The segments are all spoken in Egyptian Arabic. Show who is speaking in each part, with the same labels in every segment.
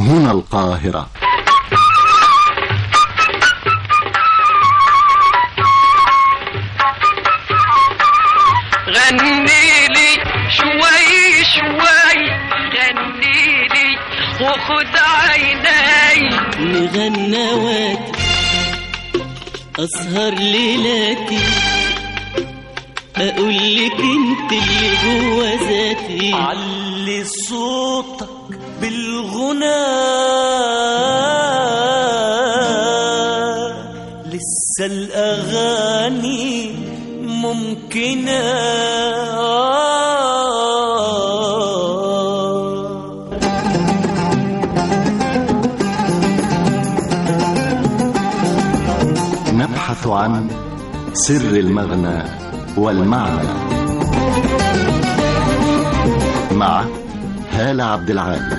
Speaker 1: هنا القاهرة
Speaker 2: غني لي شوي شوي غني لي وخد عيني
Speaker 3: مغنواتي أسهر ليلاتي أقول لك أنت اللي جوا ذاتي
Speaker 4: علي صوتك بالغنى لسه الأغاني ممكنة
Speaker 1: نبحث عن سر المغنى والمعنى مع هالة عبد العال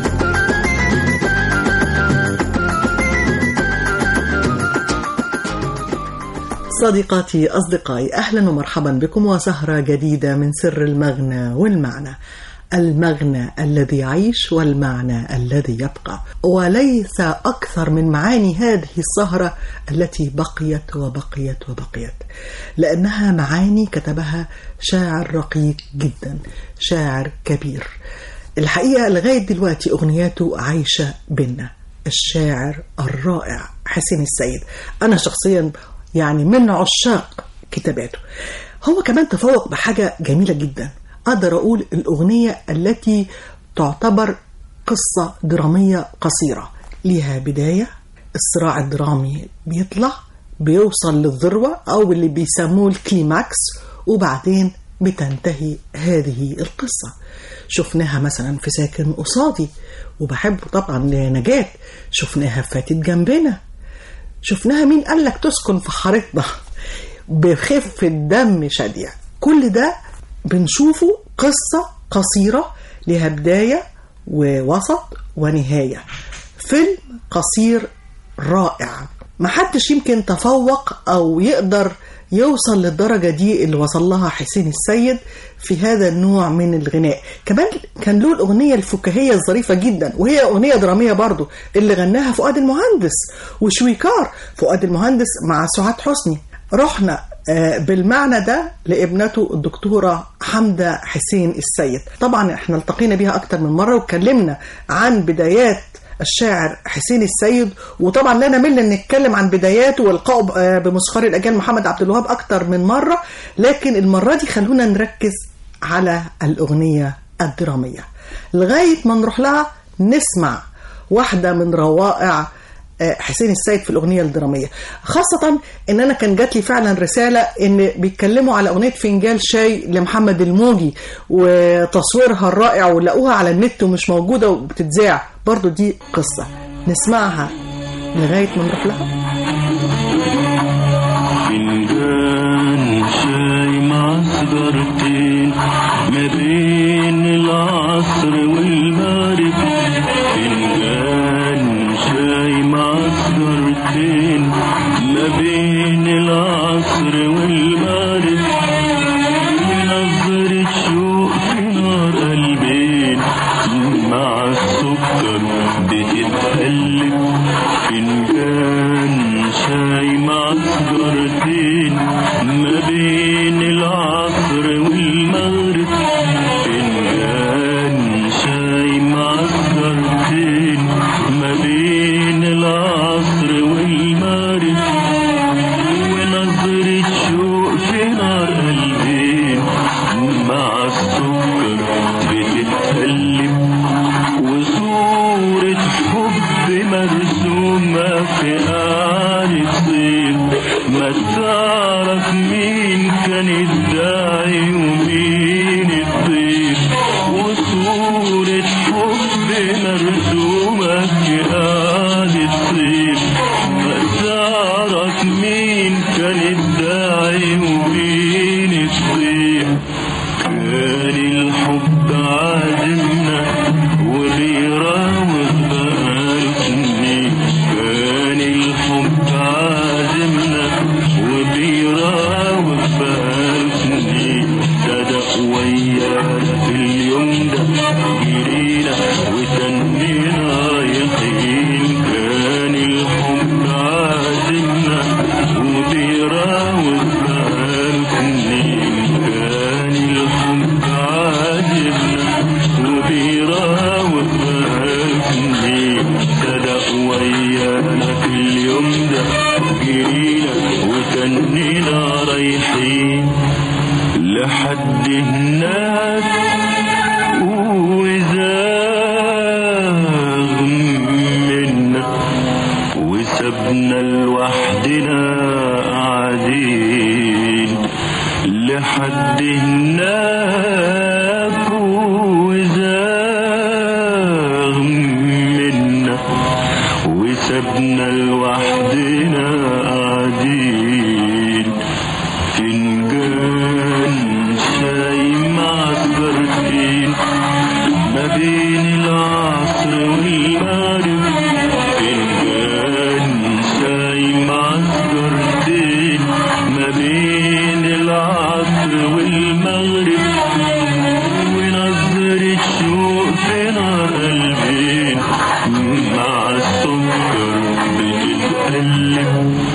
Speaker 5: صديقاتي أصدقائي أهلا ومرحبا بكم وسهرة جديدة من سر المغنى والمعنى المغنى الذي يعيش والمعنى الذي يبقى وليس أكثر من معاني هذه السهرة التي بقيت وبقيت وبقيت لأنها معاني كتبها شاعر رقيق جدا شاعر كبير الحقيقة لغاية دلوقتي أغنياته عايشة بينا الشاعر الرائع حسين السيد أنا شخصيا يعني من عشاق كتاباته هو كمان تفوق بحاجة جميلة جدا أقدر أقول الأغنية التي تعتبر قصة درامية قصيرة ليها بداية الصراع الدرامي بيطلع بيوصل للذروة أو اللي بيسموه الكليماكس وبعدين بتنتهي هذه القصة شفناها مثلا في ساكن قصادي وبحبه طبعا لنجاة شفناها فاتت جنبنا شفناها مين قال لك تسكن في حارتنا بخفة دم شادية كل ده بنشوفه قصة قصيرة لها بداية ووسط ونهاية فيلم قصير رائع محدش يمكن تفوق أو يقدر يوصل للدرجة دي اللي وصل لها حسين السيد في هذا النوع من الغناء كمان كان له الأغنية الفكاهية الظريفة جدا وهي أغنية درامية برضو اللي غناها فؤاد المهندس وشويكار فؤاد المهندس مع سعاد حسني رحنا بالمعنى ده لابنته الدكتورة حمدة حسين السيد طبعا احنا التقينا بيها أكتر من مرة واتكلمنا عن بدايات الشاعر حسين السيد وطبعا لا نمل ان نتكلم عن بداياته والقائه بمسخر الاجيال محمد عبد الوهاب اكتر من مره لكن المره دي خلونا نركز على الاغنيه الدراميه لغايه ما نروح لها نسمع واحده من روائع حسين السيد في الاغنيه الدراميه خاصه ان انا كان جات لي فعلا رساله ان بيتكلموا على اغنيه فنجان شاي لمحمد الموجي وتصويرها الرائع ولقوها على النت ومش موجوده وبتتذاع برضو دي قصه نسمعها لغايه ما نروح لها
Speaker 4: فنجان شاي مع سجارتين ما بين العصر والمغرب فنجان شاي مع سجارتين ما بين العصر والمغرب نظرة شوق في نار قلبين مع السكر بتتقلب فنجان شاي مع سجارتين ما بين العصر والمغرب فنجان شاي مع سجارتين ما بين العصر والمغرب ونظرة شوق في نار قلبين مع السكر بتتقلب وصورة حب مرسومة في قعر الصيف ما تعرف مين كان الداعي ومين الضيف وصورة حب مرسومة في قعر الصيف ما تعرف مين كان الداعي ومين الضيف كان الحب عازمنا وبيراوغ بقاله سنين كان الحب عازمنا وبيراوغ بقاله سنين صدق ويانا في اليوم ده جرينا وتنينا وسبنا لوحدنا قاعدين لحد هناك وزاغ منا وسبنا لوحدنا قاعدين فنجان شاي مع سجارتين ما بين العصر والمغرب فنجان شاي مع سجارتين ما بين العصر والمغرب ونظرة شوق في نار قلبين مع السكر بتتقلب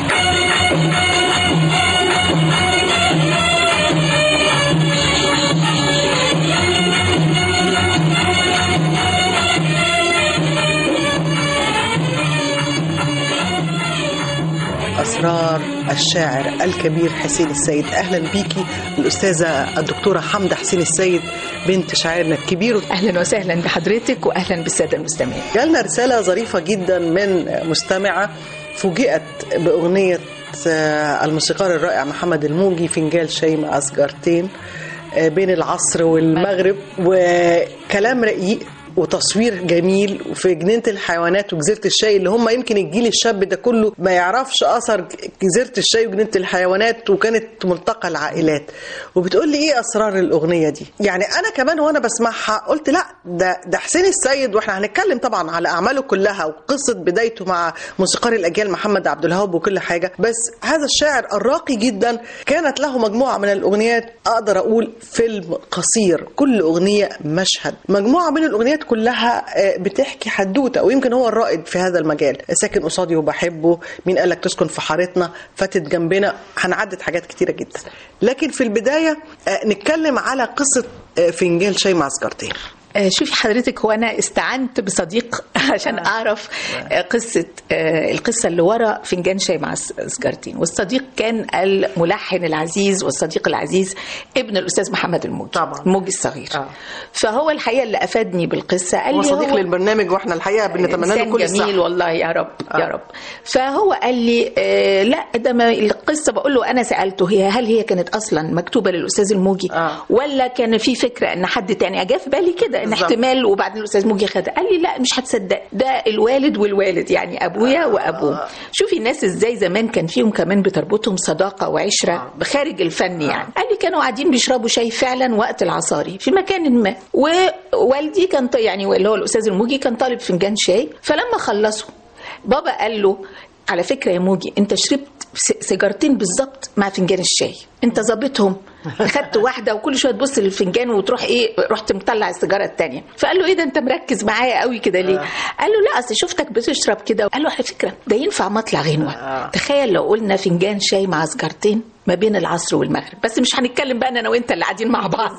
Speaker 5: أسرار الشاعر الكبير حسين السيد أهلا بيكي الأستاذة الدكتورة حمدة حسين السيد بنت شاعرنا الكبير
Speaker 6: اهلا وسهلا بحضرتك واهلا بالساده المستمعين
Speaker 5: جالنا رسالة ظريفة جدا من مستمعة فوجئت بأغنية آه، الموسيقار الرائع محمد الموجي فنجان شاي مع سجارتين آه، بين العصر والمغرب وكلام رقيق وتصوير جميل في جنينة الحيوانات وجزيرة الشاي اللي هم يمكن الجيل الشاب ده كله ما يعرفش أثر جزيرة الشاي وجنينة الحيوانات وكانت ملتقى العائلات وبتقول لي إيه أسرار الأغنية دي يعني أنا كمان وأنا بسمعها قلت لا ده ده حسين السيد وإحنا هنتكلم طبعا على أعماله كلها وقصة بدايته مع موسيقار الأجيال محمد عبد الوهاب وكل حاجة بس هذا الشاعر الراقي جدا كانت له مجموعة من الأغنيات أقدر أقول فيلم قصير كل أغنية مشهد مجموعة من الأغنيات كلها آه، بتحكي حدوتة ويمكن هو الرائد في هذا المجال ساكن قصادي وبحبه مين قالك تسكن في حارتنا فاتت جنبنا هنعدد حاجات كتيرة جدا لكن في البداية آه، نتكلم على قصة آه، فنجان شاي مع سجارتين
Speaker 6: آه، شوفي حضرتك هو انا استعنت بصديق عشان اعرف آه، قصه آه، القصه اللي ورا فنجان شاي مع س- سجارتين والصديق كان الملحن العزيز والصديق العزيز ابن الاستاذ محمد الموجي
Speaker 5: طبعا.
Speaker 6: الموجي الصغير
Speaker 5: آه.
Speaker 6: فهو الحقيقه اللي افادني بالقصه قال
Speaker 5: هو
Speaker 6: لي
Speaker 5: صديق للبرنامج واحنا الحقيقة بنتمنى له
Speaker 6: إنسان
Speaker 5: كل
Speaker 6: جميل
Speaker 5: الصحة
Speaker 6: والله يا رب يا
Speaker 5: آه.
Speaker 6: رب فهو قال لي آه لا ده ما القصه بقول له انا سالته هي هل هي كانت اصلا مكتوبه للاستاذ الموجي
Speaker 5: آه.
Speaker 6: ولا كان في فكره ان حد تاني جه في بالي كده ان
Speaker 5: بالظبط.
Speaker 6: احتمال وبعدين الاستاذ موجي خدها قال لي لا مش هتصدق ده الوالد والوالد يعني ابويا وابوه شوفي الناس ازاي زمان كان فيهم كمان بتربطهم صداقه وعشره بخارج الفن يعني قال لي كانوا قاعدين بيشربوا شاي فعلا وقت العصاري في مكان ما ووالدي كان ط- يعني اللي هو الاستاذ الموجي كان طالب فنجان شاي فلما خلصوا بابا قال له على فكره يا موجي انت شربت س- سيجارتين بالظبط مع فنجان الشاي انت ظابطهم خدت واحده وكل شويه تبص للفنجان وتروح ايه رحت مطلع السيجاره الثانيه فقال له ايه ده انت مركز معايا قوي كده ليه قال له لا اصل شفتك بتشرب كده قال له على فكره ده ينفع مطلع غنوه تخيل لو قلنا فنجان شاي مع سيجارتين ما بين العصر والمغرب بس مش هنتكلم بقى انا وانت اللي قاعدين مع بعض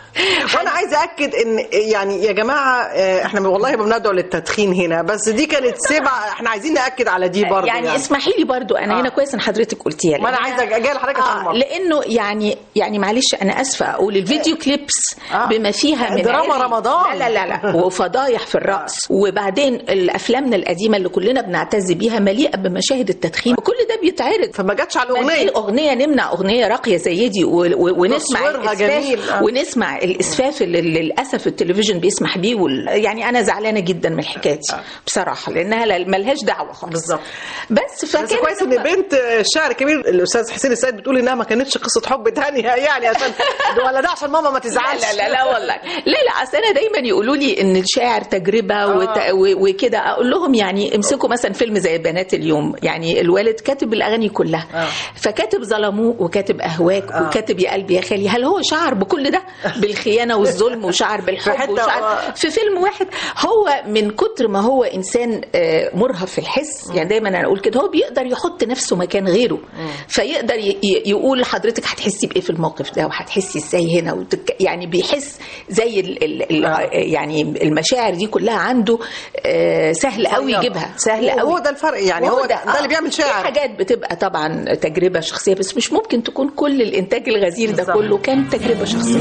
Speaker 5: وانا عايزه اكد ان يعني يا جماعه آه، احنا والله ما بندعو للتدخين هنا بس دي كانت سبعه احنا عايزين ناكد على دي برضه
Speaker 6: يعني, اسمحي لي برضو انا
Speaker 5: آه.
Speaker 6: هنا كويس ان حضرتك قلتيها لي.
Speaker 5: ما أنا عايزة أجي لحضرتك عشان
Speaker 6: آه
Speaker 5: الموضوع.
Speaker 6: لانه يعني يعني معلش انا اسفه اقول الفيديو كليبس
Speaker 5: آه.
Speaker 6: بما فيها من
Speaker 5: دراما
Speaker 6: عري-
Speaker 5: رمضان.
Speaker 6: لا لا لا, لا. وفضايح في الرقص وبعدين الافلامنا القديمه اللي كلنا بنعتز بيها مليئه بمشاهد التدخين وكل ده بيتعرض
Speaker 5: فما جاتش على
Speaker 6: ما
Speaker 5: الاغنيه
Speaker 6: دي اغنيه نمنع اغنيه راقيه زي دي و- و- ونسمع
Speaker 5: تصويرها
Speaker 6: الإسفاف
Speaker 5: جميل، آه.
Speaker 6: ونسمع الاسفاف اللي للاسف التلفزيون بيسمح بيه وال... يعني انا زعلانه جدا من الحكايه دي بصراحه لانها لا- ملهاش دعوه خالص
Speaker 5: بالظبط.
Speaker 6: بس
Speaker 5: بس
Speaker 6: فكان
Speaker 5: كويس ان بنت الشاعر الكبير الاستاذ حسين السيد بتقول انها ما كانتش قصه حب تانية يعني عشان ده ولا ده عشان ماما ما
Speaker 6: لا
Speaker 5: تزعلش
Speaker 6: لا لا لا والله لا لا اصل انا دايما يقولوا لي ان الشاعر تجربه وت... و- وكده اقول لهم يعني امسكوا مثلا فيلم زي بنات اليوم يعني الوالد كاتب الاغاني كلها فكاتب ظلموه وكاتب اهواك وكاتب يا قلبي يا خالي هل هو شعر بكل ده بالخيانه والظلم وشعر
Speaker 5: في
Speaker 6: بالحب
Speaker 5: حتة
Speaker 6: وشعر
Speaker 5: آه.
Speaker 6: في فيلم واحد هو من كتر ما هو انسان آه، مرهف في الحس يعني دايما انا اقول كده هو بيقدر يحط نفسه مكان غيره فيقدر ي- ي- يقول حضرتك هتحسي بايه في الموقف ده وهتحسي ازاي هنا وتك... يعني بيحس زي ال... ال... ال... يعني المشاعر دي كلها عنده آه، سهل قوي يجيبها سهل قوي
Speaker 5: هو ده الفرق يعني هو ده, ده اللي بيعمل
Speaker 6: في
Speaker 5: شاعر
Speaker 6: حاجات بتبقى طبعا تجربه شخصيه بس مش ممكن تكون كل الانتاج الغزير ده
Speaker 5: بالظبط.
Speaker 6: كله كان تجربه شخصيه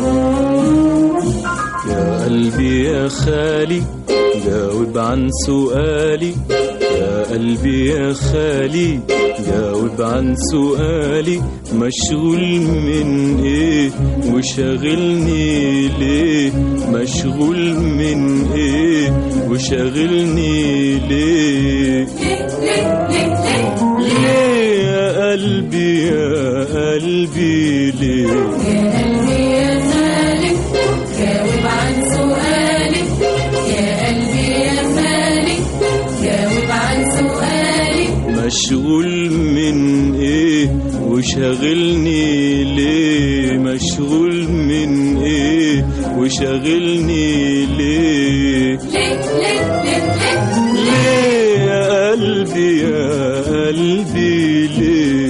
Speaker 3: يا قلبي يا خالي جاوب عن سؤالي
Speaker 4: يا قلبي يا خالي جاوب عن سؤالي مشغول من ايه وشاغلني ليه مشغول من ايه وشاغلني ليه ليه يا قلبي يا قلبي ليه مشغول من ايه وشاغلني ليه مشغول من ايه وشاغلني ليه ليه يا قلبي يا قلبي ليه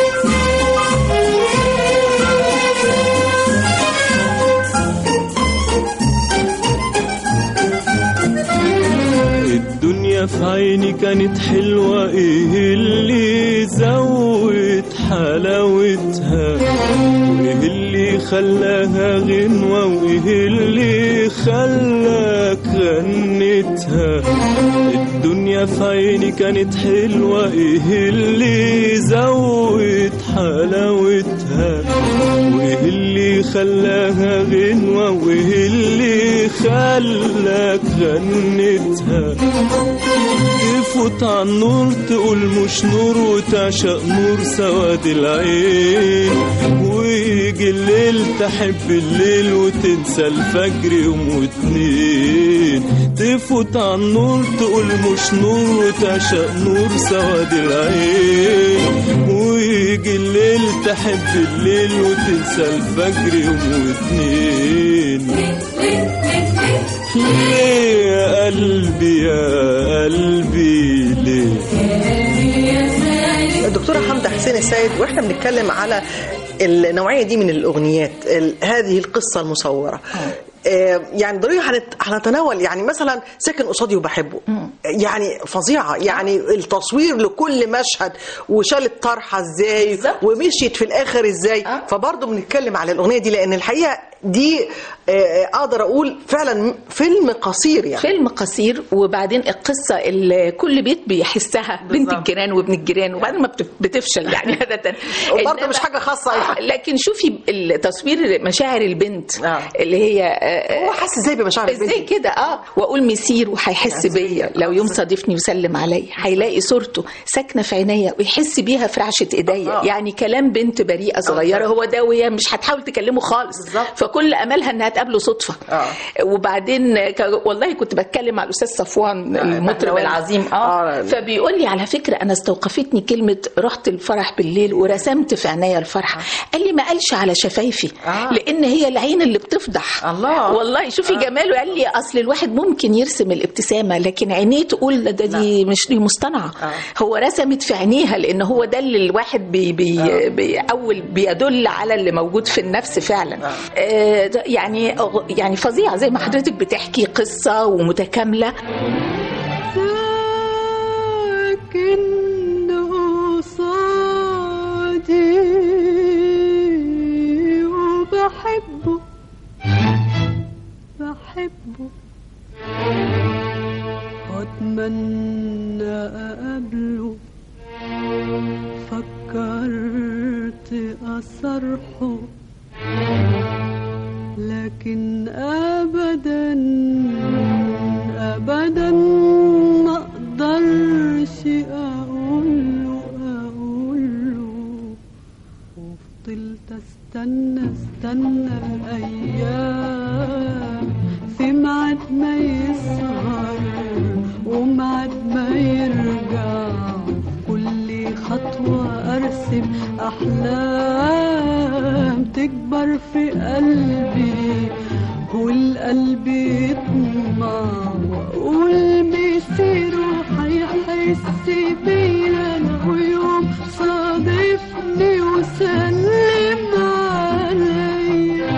Speaker 4: الدنيا في عيني كانت حلوة ايه اللي زود حلاوتها وايه اللي خلاها غنوة وايه اللي خلاك غنتها الدنيا في عيني كانت حلوة ايه اللي زود حلاوتها وايه اللي خلاها غنوة وايه اللي خلاك غنتها تفوت على النور تقول مش نور وتعشق نور سواد العين ويجي الليل تحب الليل وتنسى الفجر يوم واتنين تفوت على النور تقول مش نور وتعشق نور سواد العين ويجي الليل تحب الليل وتنسى الفجر يوم واتنين ليه يا قلبي يا قلبي ليه
Speaker 5: الدكتورة حمدة حسين السيد واحنا بنتكلم على النوعية دي من الأغنيات ال- هذه القصة المصورة آه، يعني ضروري هنت- هنتناول يعني مثلا ساكن قصادي وبحبه يعني فظيعة يعني التصوير لكل مشهد وشالت طرحة ازاي
Speaker 6: بالظبط.
Speaker 5: ومشيت في الآخر ازاي
Speaker 6: آه.
Speaker 5: فبرضه بنتكلم على الأغنية دي لأن الحقيقة دي آه، أقدر أقول فعلا فيلم قصير يعني
Speaker 6: فيلم قصير وبعدين القصه اللي كل بيت بيحسها بنت
Speaker 5: بالظبط.
Speaker 6: الجيران وابن الجيران وبعدين ما بتف- بتفشل يعني عاده
Speaker 5: وبرضه
Speaker 6: إنما-
Speaker 5: مش حاجة خاصة يعني.
Speaker 6: آه، لكن شوفي التصوير مشاعر البنت
Speaker 5: آه.
Speaker 6: اللي هي آه،
Speaker 5: هو حاسس ازاي بمشاعر البنت
Speaker 6: ازاي كده اه واقول مسير وهيحس بيا لو يوم صادفني وسلم عليا هيلاقي صورته ساكنه في عينيا ويحس بيها في رعشه ايديا
Speaker 5: آه.
Speaker 6: يعني كلام بنت بريئه صغيره هو ده وهي مش هتحاول تكلمه خالص
Speaker 5: بالظبط.
Speaker 6: فكل املها انها تقابله صدفه
Speaker 5: آه.
Speaker 6: وبعدين ك- والله كنت بتكلم مع الاستاذ صفوان المطرب
Speaker 5: بهلوان.
Speaker 6: العظيم اه,
Speaker 5: آه.
Speaker 6: فبيقول لي على فكره انا استوقفتني كلمه رحت الفرح بالليل ورسمت في عينيا الفرحه قال لي ما قالش على شفايفي
Speaker 5: آه.
Speaker 6: لان هي العين اللي بتفضح
Speaker 5: الله.
Speaker 6: والله شوفي جماله قال لي اصل الواحد ممكن يرسم الابتسامه لكن عينيه تقول ده, ده دي مش دي مصطنعه
Speaker 5: آه.
Speaker 6: هو رسمت في عينيها لان هو ده اللي الواحد بي بي بي اول بيدل على اللي موجود في النفس فعلا آه ده يعني يعني فظيعه زي ما حضرتك بتحكي قصه ومتكامله
Speaker 7: ساكن قصادي وبحبه بحبه واتمنى اقابله فكرت اصرحه لكن ابدا ابدا ما اقدرش اقوله اقوله وفضلت استنى استنى الايام في ميعاد ما يسهر وميعاد ما يرجع كل خطوة أرسم أحلام تكبر في قلبي والقلب يطمع وأقول مسير وهيحس بيا لو يوم صادفني وسلم عليا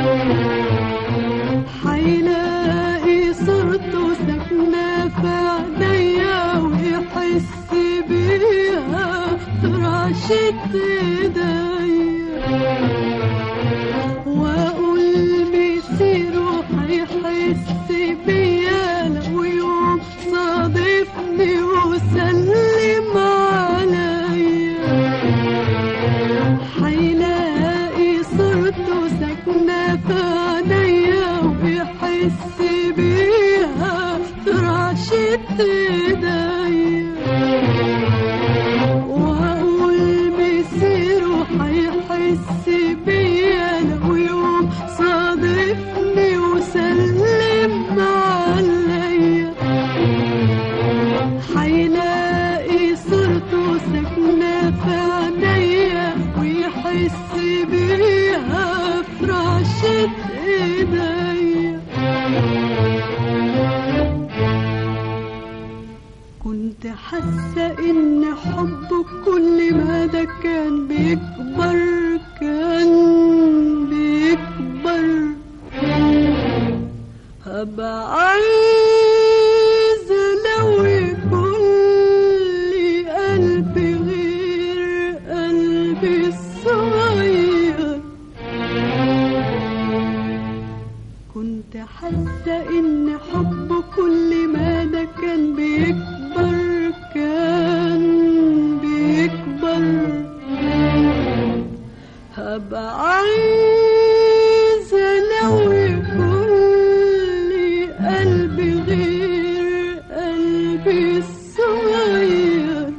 Speaker 7: حيلاقي صورته ساكنة في عينيا ويحس بيها رعشة ايديا واقول مسير وهيحس بيا لو يوم صادفني صادفني وسلم عليا حيلاقي صورته ساكنة في عينيا ويحس بيها في رعشة ايديا وهقول مسيره هيحس بيا لو يوم صادفني وسلم عليا حيلاقي صورته ساكنة في عينيا ويحس بيها في رعشة ايديا كنت حاسة إن حبه كل ما ده كان بيكبر كان بيكبر هبقى عايزة لو يكون لي قلبي غير قلبي الصغير كنت حاسة إن حبه كل ما ده كان بيكبر كان بيكبر هبقى عايزة لو يكون لي قلبي غير قلبي الصغير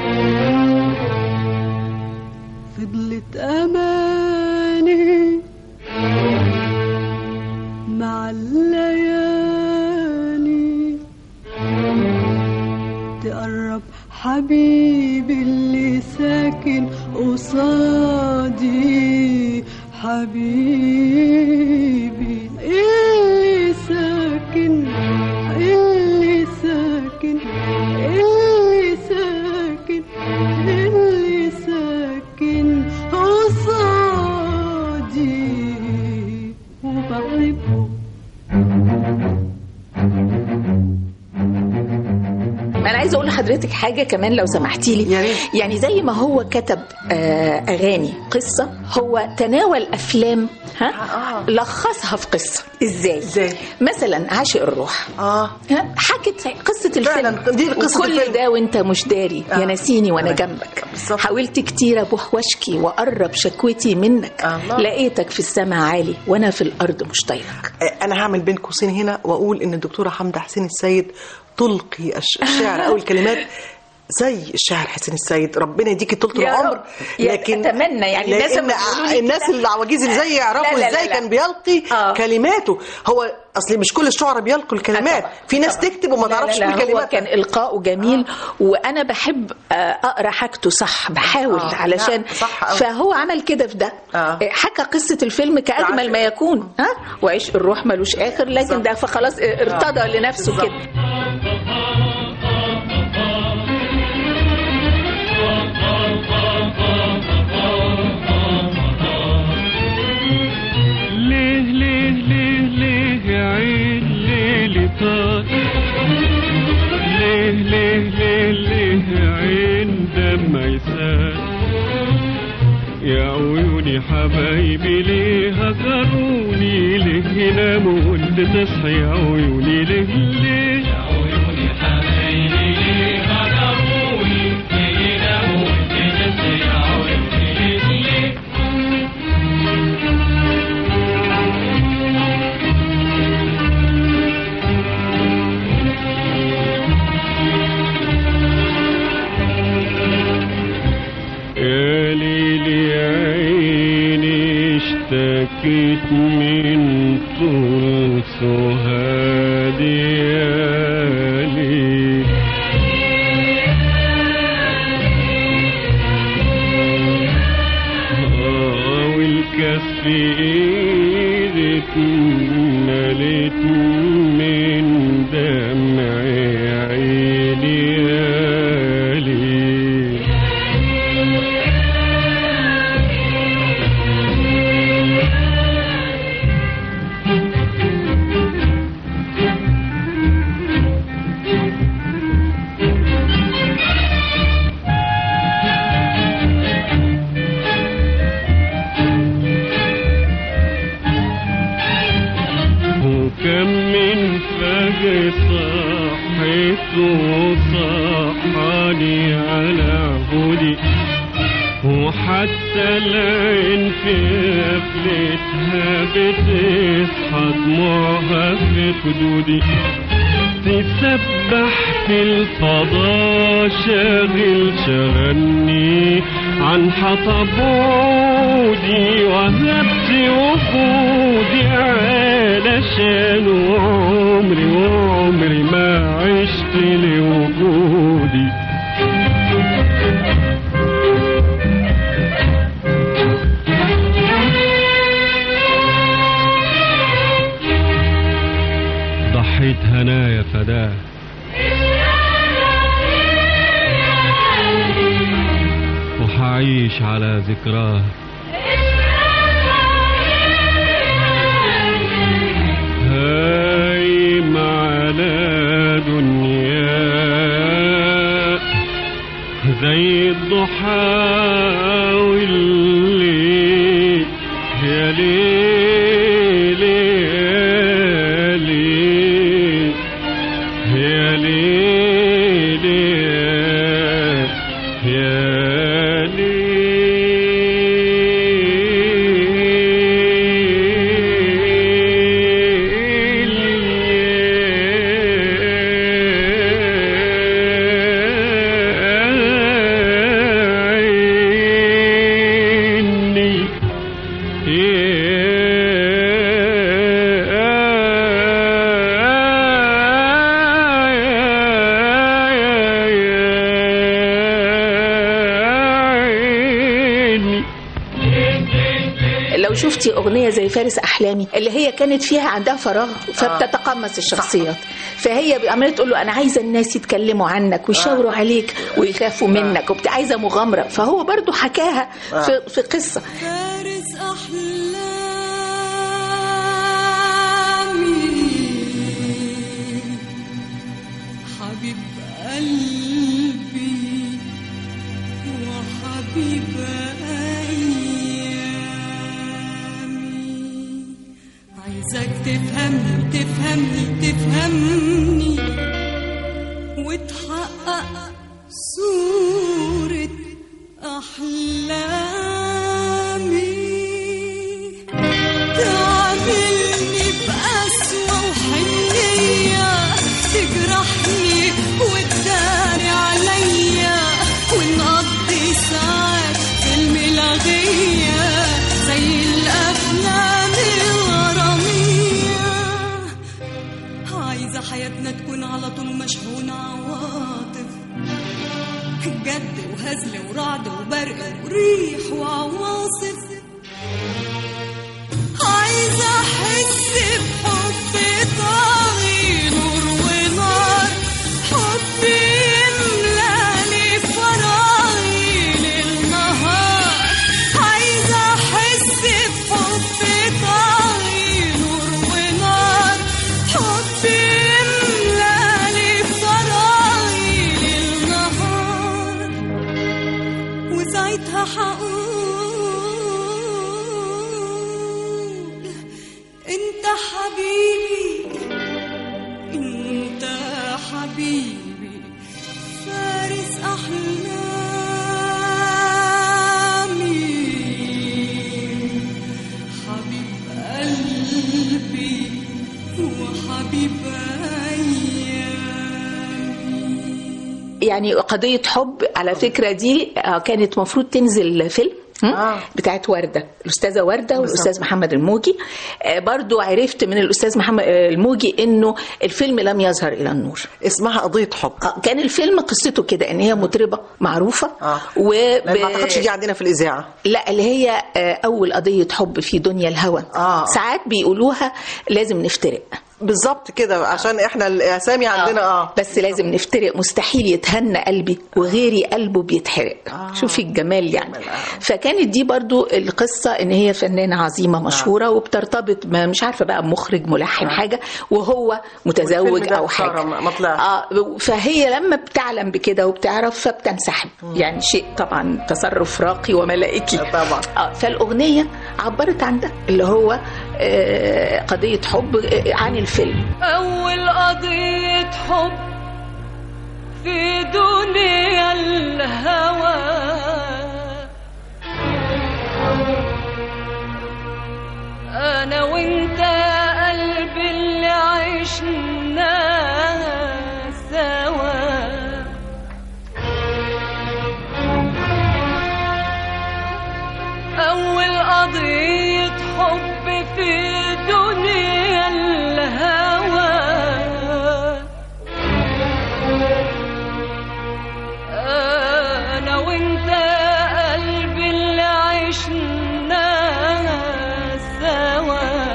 Speaker 7: فضلت أماني مع الليالي تقرب حبيبي اللي ساكن قصادي حبيبي اللي ساكن اللي ساكن اللي ساكن اللي ساكن قصادي وبحبه
Speaker 6: ما انا عايزه اقول لحضرتك حاجه كمان لو سمحتي لي
Speaker 5: يا ريت.
Speaker 6: يعني زي ما هو كتب آه اغاني قصه هو تناول افلام ها لخصها في قصه ازاي
Speaker 5: إزاي؟
Speaker 6: مثلا عاشق الروح
Speaker 5: اه
Speaker 6: ها؟ حكت قصة الفيلم
Speaker 5: فعلاً، دي قصة
Speaker 6: وكل
Speaker 5: الفيلم.
Speaker 6: ده وانت مش داري
Speaker 5: آه.
Speaker 6: يا ناسيني وانا
Speaker 5: تمام.
Speaker 6: جنبك
Speaker 5: بالظبط.
Speaker 6: حاولت كتير ابوح واشكي واقرب شكوتي منك
Speaker 5: الله.
Speaker 6: لقيتك في السماء عالي وانا في الارض مش طايقك
Speaker 8: انا هعمل بين قوسين هنا واقول ان الدكتوره حمده حسين السيد تلقي الش- الشعر او الكلمات زي الشاعر حسين السيد ربنا يديكي طول
Speaker 6: يا
Speaker 8: العمر
Speaker 6: رب. يا أتمنى يعني الناس
Speaker 8: لأن
Speaker 6: لما بيقولوا لي
Speaker 8: الناس
Speaker 6: كده-
Speaker 8: العواجيز اللي زي
Speaker 6: لا،
Speaker 8: يعرفوا
Speaker 6: لا،
Speaker 8: ازاي
Speaker 6: لا.
Speaker 8: كان بيلقي
Speaker 6: آه.
Speaker 8: كلماته هو اصل مش كل الشعراء بيلقوا الكلمات
Speaker 6: طبعا.
Speaker 8: في ناس
Speaker 6: طبعا.
Speaker 8: تكتب وما
Speaker 6: لا،
Speaker 8: تعرفش
Speaker 6: لا، لا،
Speaker 8: تقول
Speaker 6: هو
Speaker 8: كلمات
Speaker 6: كان القاؤه جميل وانا بحب آه، اقرا حاجته صح بحاول
Speaker 8: آه،
Speaker 6: علشان
Speaker 8: لا، صح أوي.
Speaker 6: فهو عمل كده في ده
Speaker 8: آه.
Speaker 6: آه، حكى قصه الفيلم كاجمل ما يكون ها وعشق الروح ملوش اخر لكن ده فخلاص آه، ارتضى لنفسه
Speaker 8: بالظبط.
Speaker 6: كده
Speaker 4: ليه ليه ليه ليه يا عين ليلي طار ليه ليه ليه ليه يا عين دم يسال يا عيوني حبايبي ليه هجروني ليه يناموا وانت تصحي يا عيوني ليه ليه يا عيوني حبايبي ليه هجروني ليه يناموا وانت تصحي يا عيوني ليه ليه يا ليلي عيني اشتكيت من طول سهادي يا ليل آه والكف ايدك مليت من دمع عيني يا ليل وصحاني على هودي وحتى العين في قفلتها بتصحى دموعها في خدودي تسبح في الفضاء شاغل شغلني عن حطب عودي وهبت وجودي علشان عمري وعمري ما عشت لوجودي ضحيت هنايا فداه وحعيش على ذكراه هايم على دنيا زي الضحى والليل يا ليل يا ليل يا ليل يا ليل عيني
Speaker 6: لو شفتي اغنيه زي فارس احلامي اللي هي كانت فيها عندها فراغ فبتتقمص الشخصيات فهي عماله تقول له انا عايزه الناس يتكلموا عنك ويشاوروا عليك ويخافوا منك وبت عايزه مغامره فهو برضو حكاها في, في قصه
Speaker 7: فارس أحلامي حبيب قلبي وحبيب أيامي عايزك تفهمني تفهمني تفهمني وتحقق صورة أحلامي تعاملني بقسوة وحنية تجرحني وتداري عليا ونقضي ساعات في الملاغية زي الأفلام الغرامية عايزة حياتنا تكون على طول مشحونة عواطف جد وهزل ورعد وبرق وريح وعواصف عايزة أحس بحب طاغي نور ونار حب يملاني فراغي للنهار عايزة أحس بحب طاغي نور ونار حب يملاني فراغي للنهار وساعتها حقول انت حبيبي انت حبيبي فارس احلامي حبيب قلبي وحبيب ايامي
Speaker 6: يعني قضيه حب على فكره دي آه، كانت مفروض تنزل فيلم م?
Speaker 8: آه.
Speaker 6: بتاعت وردة الأستاذة وردة والأستاذ محمد الموجي آه، برضو عرفت من الأستاذ محمد آه، الموجي إنه الفيلم لم يظهر إلى النور
Speaker 8: اسمها قضية حب
Speaker 6: آه، كان الفيلم قصته كده ان هي مطربه معروفه
Speaker 8: اه
Speaker 6: و
Speaker 8: لأن ما اعتقدش دي عندنا في الإذاعة
Speaker 6: لا اللي هي آه، اول قضيه حب في دنيا الهوى
Speaker 8: آه.
Speaker 6: ساعات بيقولوها لازم نفترق
Speaker 8: بالظبط كده عشان احنا الأسامي عندنا اه
Speaker 6: بس لازم نفترق مستحيل يتهنى قلبي وغيري قلبه بيتحرق
Speaker 8: آه.
Speaker 6: شوفي الجمال يعني
Speaker 8: الجمال، آه.
Speaker 6: فكانت دي برضو القصة ان هي فنانة عظيمة مشهورة وبترتبط ما مش عارفة بقى مخرج ملحن حاجة وهو متزوج
Speaker 8: والفيلم ده
Speaker 6: او حاجة
Speaker 8: اتشهر، ما- ما طلعش.
Speaker 6: اه فهي لما بتعلم بكده وبتعرف فبتنسحب يعني شيء طبعا تصرف راقي وملائكي
Speaker 8: طبعا.
Speaker 6: اه فالاغنيه عبرت عن ده اللي هو آه قضيه حب آه، عن الفيلم
Speaker 7: أول قضية حب الهوى انا وانت قلبي اللي عشنا سوا اول قضية حب في دنيا الهوى انا وانت قلبي اللي عشنا سوا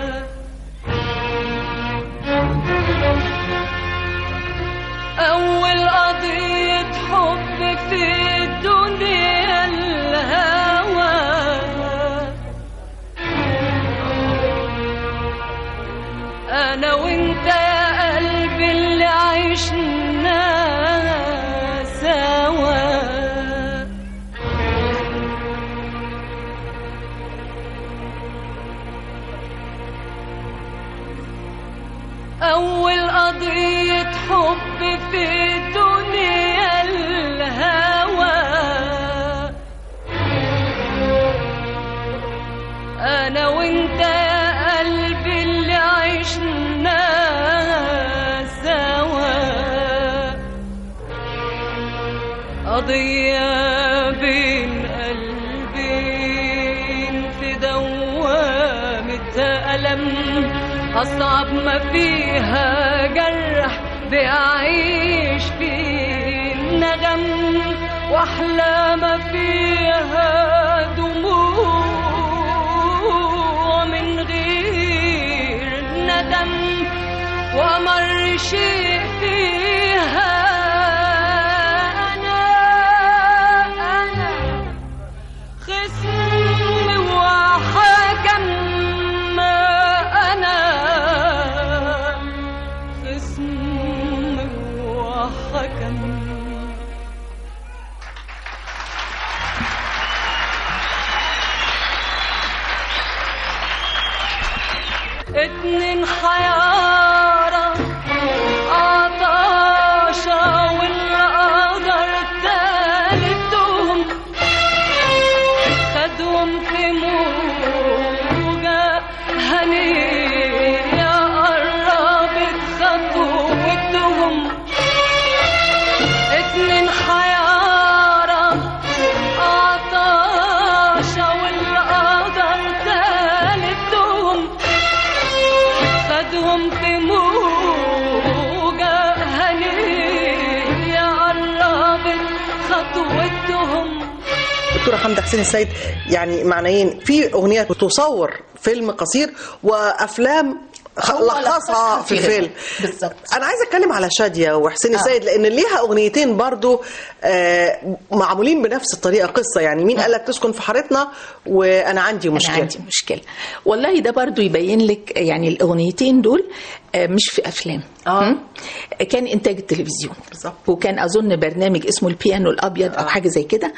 Speaker 7: اول قضية حب في دنيا الهوى انا وانت يا قلبي اللي عشنا سوا أول قضية حب في دنيا الهوى أنا وأنت يا قلبي اللي عشنا سوا قضية بين قلبين في دوامة ألم أصعب ما فيها جرح بيعيش فيه النغم وأحلى ما فيها دموع من غير ندم وأمر شيء فيها أنا أنا خصم وحكم أنا خصم وحكم اتنين حيارة عطاشة واللي قدر تالتهم خدهم في موجة هنية قربت خطوتهم اتنين حيارة عطاشة واللي قدر تالتهم خدهم في موجة هنية قربت خطوتهم
Speaker 8: دكتورة حمدة حسين السيد يعني معنيين في أغنية بتصور فيلم قصير وأفلام خ-
Speaker 6: هو
Speaker 8: لخصها
Speaker 6: لخصها
Speaker 8: في
Speaker 6: في
Speaker 8: الفيلم
Speaker 6: بالظبط.
Speaker 8: انا عايزه اتكلم على شاديه وحسين السيد لان ليها اغنيتين برضو آه، معمولين بنفس الطريقه قصه يعني مين قال لك تسكن في حارتنا وانا عندي مشكله
Speaker 6: أنا عندي مشكلة والله ده برضو يبين لك يعني الأغنيتين دول آه، مش في أفلام
Speaker 8: آه.
Speaker 6: م? كان إنتاج التلفزيون
Speaker 8: بالظبط.
Speaker 6: وكان أظن برنامج اسمه البيانو الأبيض أو حاجة زي كده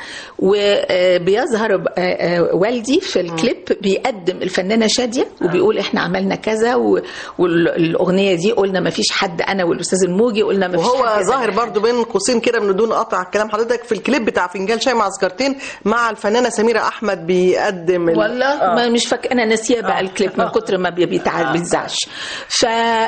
Speaker 6: وبيظهر والدي في الكليب بيقدم الفنانة شادية وبيقول إحنا عملنا كذا و- والأغنية دي قلنا ما فيش حد أنا والأستاذ الموجي قلنا ما فيش
Speaker 8: وهو
Speaker 6: حد
Speaker 8: ظاهر برضو بين قوسين كده من دون قطع كلام حضرتك في الكليب بتاع فنجان شاي مع سكرتين مع الفنانه سميره احمد بيقدم ال-
Speaker 6: والله
Speaker 8: آه.
Speaker 6: ما مش فاكره انا ناسيه بقى الكليب من كتر ما بي- بيتع- بيتذاعش ف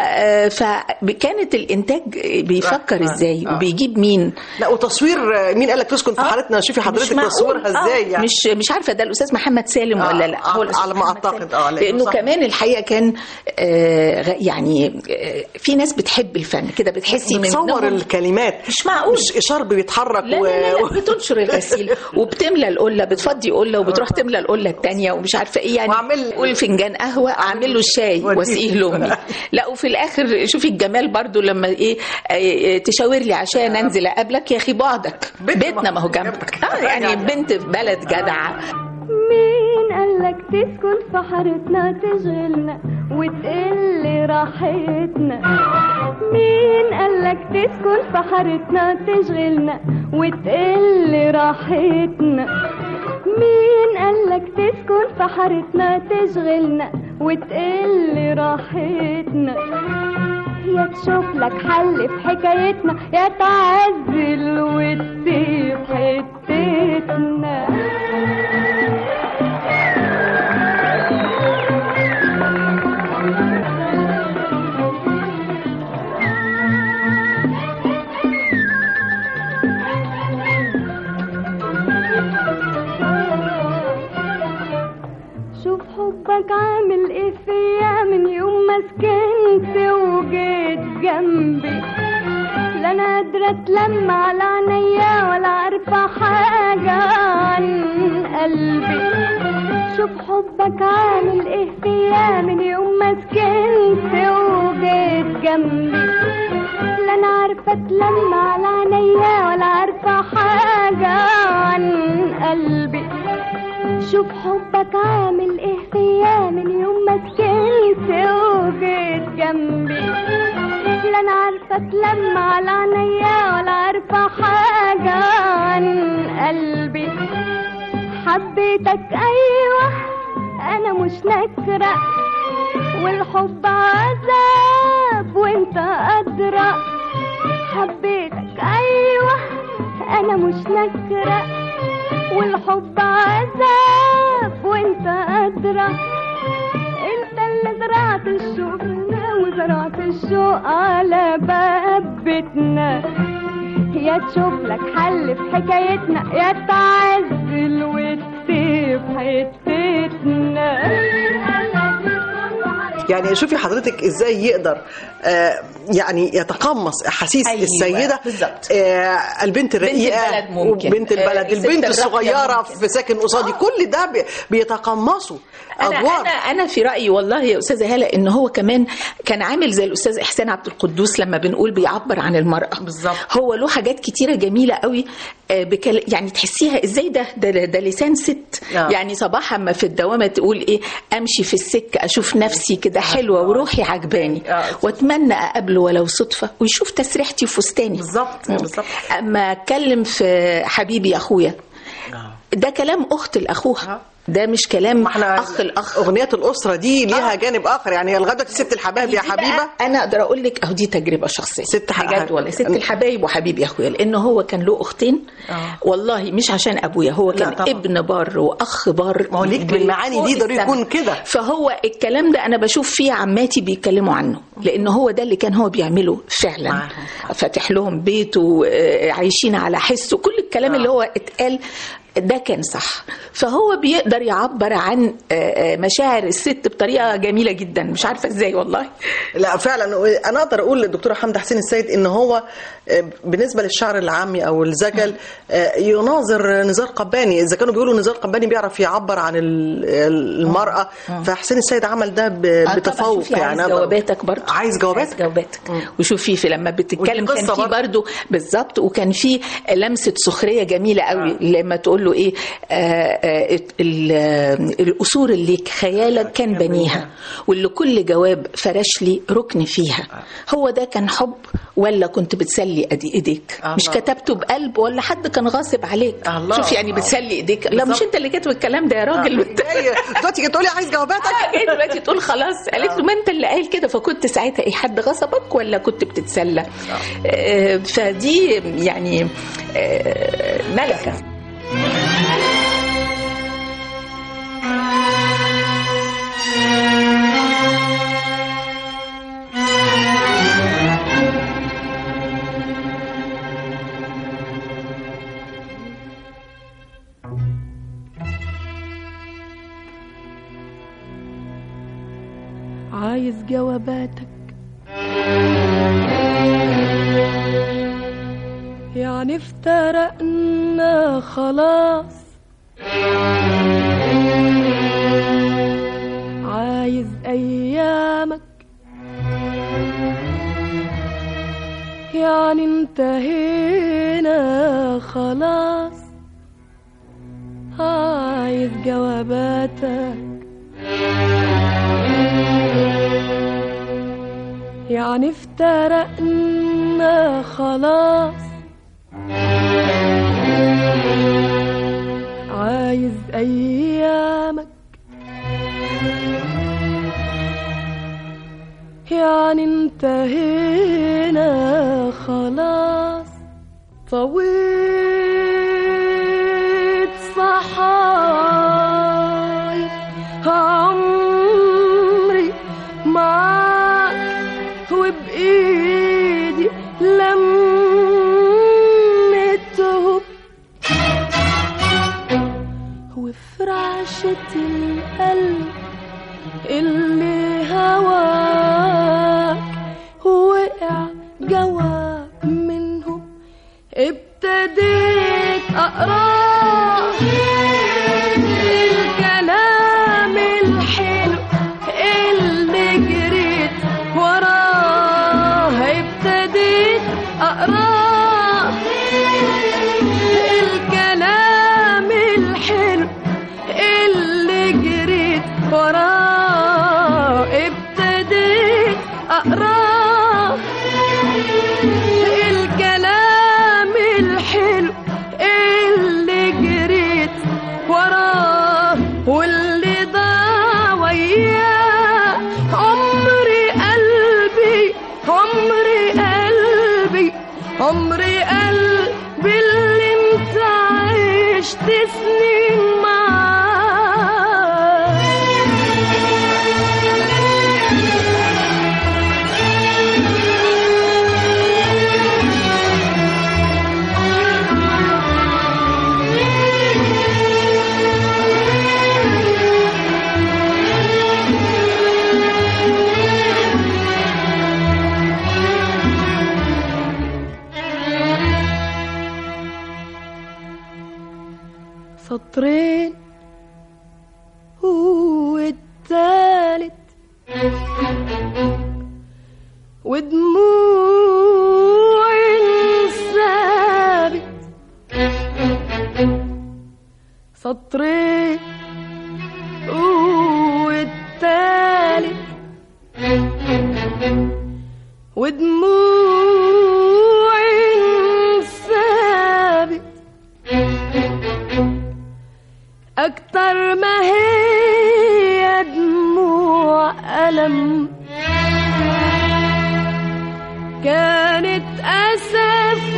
Speaker 6: فكانت الانتاج بيفكر ازاي وبيجيب مين
Speaker 8: لا وتصوير آه، مين قال لك تسكن في حارتنا شوفي
Speaker 6: مش
Speaker 8: حضرتك
Speaker 6: معقول.
Speaker 8: تصويرها ازاي
Speaker 6: آه،
Speaker 8: يعني
Speaker 6: مش مش عارفه ده الاستاذ محمد سالم
Speaker 8: آه،
Speaker 6: ولا لا
Speaker 8: آه،
Speaker 6: هو الأستاذ
Speaker 8: على ما
Speaker 6: محمد
Speaker 8: أعتقد،
Speaker 6: سالم.
Speaker 8: آه، لأنه
Speaker 6: لانه
Speaker 8: صح.
Speaker 6: كمان الحقيقه كان آه، غ- يعني آه، في ناس بتحب الفن كده بتحسي من
Speaker 8: بتصور
Speaker 6: منهم-
Speaker 8: الكلمات
Speaker 6: مش معقول.
Speaker 8: مش شرب بيتحرك
Speaker 6: لا
Speaker 8: و...
Speaker 6: لا لا, لا بتنشر الغسيل وبتملى القله بتفضي قله وبتروح تملى القله الثانيه ومش عارفه ايه يعني
Speaker 8: وأعمل-
Speaker 6: قول فنجان قهوه اعمل له الشاي
Speaker 8: وديه.
Speaker 6: واسقيه لامي لا وفي الاخر شوفي الجمال برضو لما ايه آه، تشاور لي عشان انزل اقابلك يا اخي بعدك
Speaker 8: بيتنا
Speaker 6: بيتنا ما هو جنبك اه يعني بنت في بلد جدعه
Speaker 9: مين قالك تسكن في حارتنا تشغلنا وتقل راحتنا مين قالك تسكن في حارتنا تشغلنا وتقل راحتنا مين قالك تسكن في حارتنا تشغلنا وتقل راحتنا يا تشوف لك حل في حكايتنا يا تعزل وتسيب حبيتنا شوف حبك عامل ايه فيا من يوم ما سكنت وجيت جنبي لا انا قادرة اتلم على عينيا ولا عارفة حاجة عن قلبي شوف حبك عامل ايه فيا من يوم ما سكنت وجيت جنبي لا انا عارفة اتلم على عينيا ولا عارفة حاجة عن قلبي شوف حبك عامل ايه فيا من يوم ما سكنت وجيت جنبي لا انا عارفه اتلم على عينيا ولا عارفه حاجه عن قلبي حبيتك ايوه انا مش نكره والحب عذاب وانت ادرى حبيتك ايوه انا مش نكره والحب عذاب وانت ادرى انت اللي زرعت الشوق فينا وزرعت الشوق على باب بيتنا يا تشوف لك حل في حكايتنا يا تعزل وتسيب حتتنا
Speaker 8: يعني شوفي حضرتك ازاي يقدر آه يعني يتقمص احاسيس
Speaker 6: أيوة،
Speaker 8: السيده
Speaker 6: بالظبط.
Speaker 8: آه البنت الرقيقه
Speaker 6: البلد ممكن.
Speaker 8: وبنت البلد
Speaker 6: آه، الست
Speaker 8: البنت
Speaker 6: الراقية
Speaker 8: الصغيره
Speaker 6: ممكن.
Speaker 8: في ساكن قصادي كل ده بي- بيتقمصوا
Speaker 6: انا
Speaker 8: ادوار
Speaker 6: انا انا في رايي والله يا استاذه هاله ان هو كمان كان عامل زي الاستاذ احسان عبد القدوس لما بنقول بيعبر عن المراه
Speaker 8: بالظبط.
Speaker 6: هو له حاجات كتيره جميله قوي آه، بكل يعني تحسيها ازاي ده ده, ده لسان ست
Speaker 8: آه.
Speaker 6: يعني صباح اما في الدوامه تقول ايه امشي في السكه اشوف نفسي كده حلوه وروحي عجباني
Speaker 8: آه.
Speaker 6: واتمنى اقابله ولو صدفه ويشوف تسريحتي وفستاني
Speaker 8: بالظبط،
Speaker 6: مم.
Speaker 8: بالظبط.
Speaker 6: اما اتكلم في حبيبي يا اخويا ده كلام اخت لاخوها ده مش كلام
Speaker 8: ما احنا
Speaker 6: اخ الاخ
Speaker 8: اغنيات الاسره دي ليها جانب اخر يعني هي لغايه دلوقتي ست الحبايب يا
Speaker 6: دي بقى
Speaker 8: حبيبه
Speaker 6: انا اقدر اقول لك اهو دي تجربه شخصيه
Speaker 8: ست ح-
Speaker 6: بجد والله ست
Speaker 8: أنا-
Speaker 6: الحبايب وحبيبي يا اخويا لانه هو كان له اختين
Speaker 8: آه.
Speaker 6: والله مش عشان ابويا هو
Speaker 8: لا
Speaker 6: كان
Speaker 8: طبعا.
Speaker 6: ابن بار واخ بار
Speaker 8: ما هو ليك بالمعاني دي يقدر يكون كده.
Speaker 6: فهو الكلام ده انا بشوف فيه عماتي بيتكلموا عنه لان هو ده اللي كان هو بيعمله فعلا
Speaker 8: معاهم.
Speaker 6: فاتح لهم بيته آه، عايشين على حسه كل الكلام اللي هو اتقال ده كان صح فهو بيقدر يعبر عن آه، آه، مشاعر الست بطريقه جميله جدا مش عارفه ازاي والله
Speaker 8: لا فعلا انا اقدر اقول للدكتوره حمده حسين السيد ان هو آه، بالنسبه للشعر العامي او الزجل آه، يناظر نزار قباني اذا كانوا بيقولوا نزار قباني بيعرف يعبر عن ال- المراه فحسين السيد عمل ده ب-
Speaker 6: آه، طبعاً
Speaker 8: بتفوق
Speaker 6: شوفي
Speaker 8: يعني
Speaker 6: عايز
Speaker 8: أقدر-
Speaker 6: جواباتك برضه
Speaker 8: عايز جوابات
Speaker 6: عايز جواباتك وشوفي في لما بتتكلم
Speaker 8: ودي
Speaker 6: كان
Speaker 8: قصة
Speaker 6: في
Speaker 8: برضه.
Speaker 6: برضه بالظبط وكان في لمسه سخريه جميله قوي لما تقول له ايه آه آه ال- آه، القصور اللي خيالك كان بنيها واللي كل جواب فرش لي ركن فيها هو ده كان حب ولا كنت بتسلي أدي ايديك
Speaker 8: الله.
Speaker 6: مش كتبته بقلب ولا حد كان غاصب عليك
Speaker 8: الله.
Speaker 6: شوف يعني بتسلي ايديك لا مش
Speaker 8: بالظبط.
Speaker 6: انت اللي كاتب الكلام ده يا راجل
Speaker 8: جاي- دلوقتي جاي تقولي عايز جواباتك
Speaker 6: جاي دلوقتي تقول خلاص قالت له ما انت اللي قايل كده فكنت ساعتها ايه حد غصبك ولا كنت بتتسلى آه، فدي يعني آه، ملكه
Speaker 7: عايز جواباتك يعني افترقنا خلاص عايز ايامك يعني انتهينا خلاص عايز جواباتك يعني افترقنا خلاص عايز ايامك يعني انتهينا خلاص طويت صوت القلب اللي هواك وقع جواك منه ابتديت اقراه الكلام الحلو اللي جريت وراه ابتديت اقراه الكلام الحلو اللي جريت وراه ابتديت اقراه الكلام الحلو اللي جريت وراه واللي ضاع وياه عمري قلبي عمري قلبي عمري قلبي اللي انت عشت سنين معاه سطرين والتالت ودموع ثابت سطرين والتالت ودموع ثابت أكتر ما هي دموع ألم كانت أسف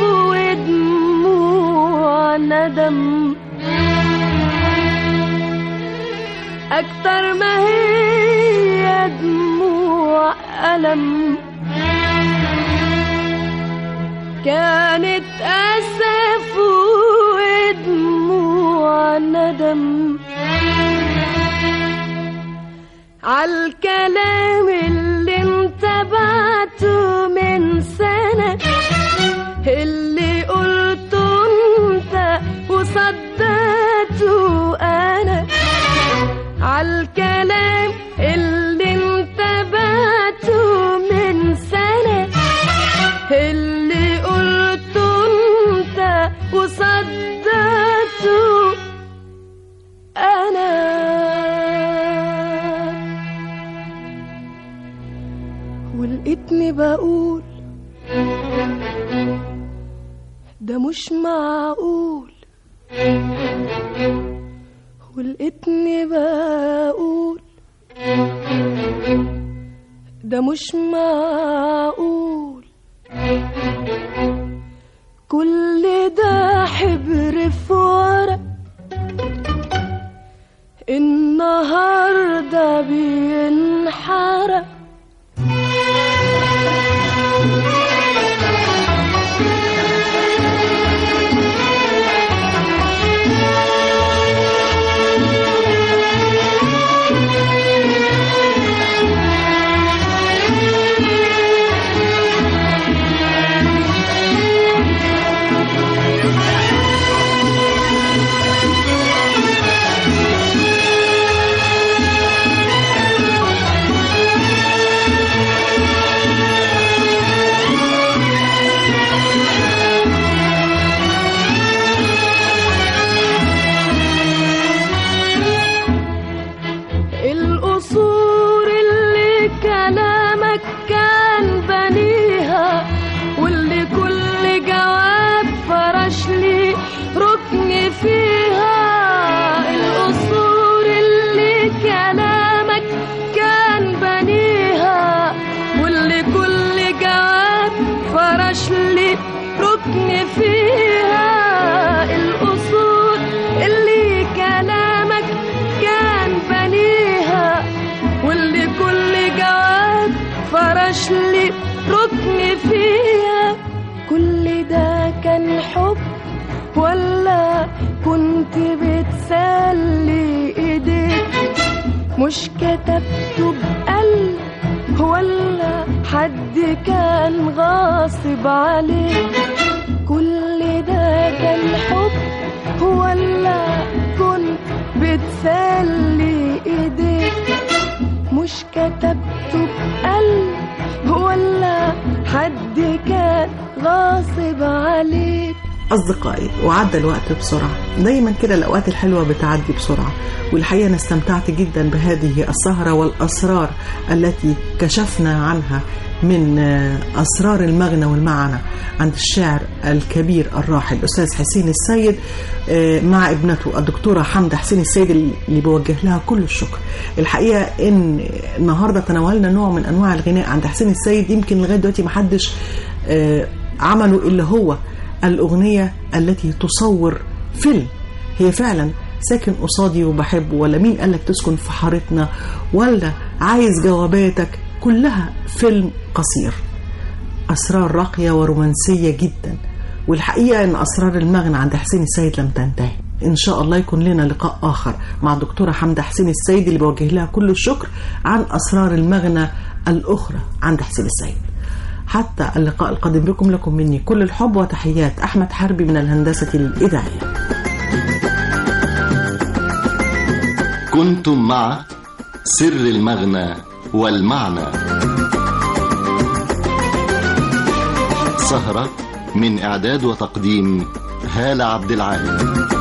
Speaker 7: ودموع ندم أكتر ما هي دموع ألم كانت أسف ودموع ندم عالكلام اللي انت بعته من سنة اللي قلته انت وصدقته انا عالكلام اللي انت بعته من سنة اللي قلته انت وصدقته انا ولقيتني بقول ده مش معقول ولقيتني بقول ده مش معقول كل ده حبر في ورق النهارده بينحرق القصور اللي كلامك كان بنيها واللي كل جواب فرش لي ركن فيها القصور اللي كلامك كان بنيها واللي كل جواب فرش لي ركن فيها القصور اللي كلامك كان بنيها واللي كل جواب فرش لي ركن فيها كل ده كان حب ولا كنت بتسلي ايديك مش كتبته بقلب ولا حد كان غاصب عليك كل ده كان حب ولا كنت بتسلي ايديك مش كتبته بقلب ولا حد كان غاصب عليك
Speaker 5: أصدقائي وعدى الوقت بسرعة دايما كده الأوقات الحلوة بتعدي بسرعة والحقيقة أنا استمتعت جدا بهذه السهرة والأسرار التي كشفنا عنها من آه، أسرار المغنى والمعنى عند الشاعر الكبير الراحل الأستاذ حسين السيد آه، مع ابنته الدكتورة حمدة حسين السيد اللي بوجه لها كل الشكر الحقيقة إن النهاردة تناولنا نوع من أنواع الغناء عند حسين السيد يمكن لغاية دلوقتي محدش آه، عمله إلا هو الأغنية التي تصور فيلم هي فعلا ساكن قصادي وبحبه ولا مين قالك تسكن في حارتنا ولا عايز جواباتك كلها فيلم قصير أسرار راقية ورومانسية جدا والحقيقة أن أسرار المغنى عند حسين السيد لم تنتهي إن شاء الله يكون لنا لقاء آخر مع الدكتورة حمدة حسين السيد اللي بوجه لها كل الشكر عن أسرار المغنى الأخرى عند حسين السيد حتى اللقاء القادم بكم لكم مني كل الحب وتحيات أحمد حربي من الهندسة الإذاعية
Speaker 1: كنتم مع سر المغنى والمعنى سهرة من إعداد وتقديم هالة عبد العال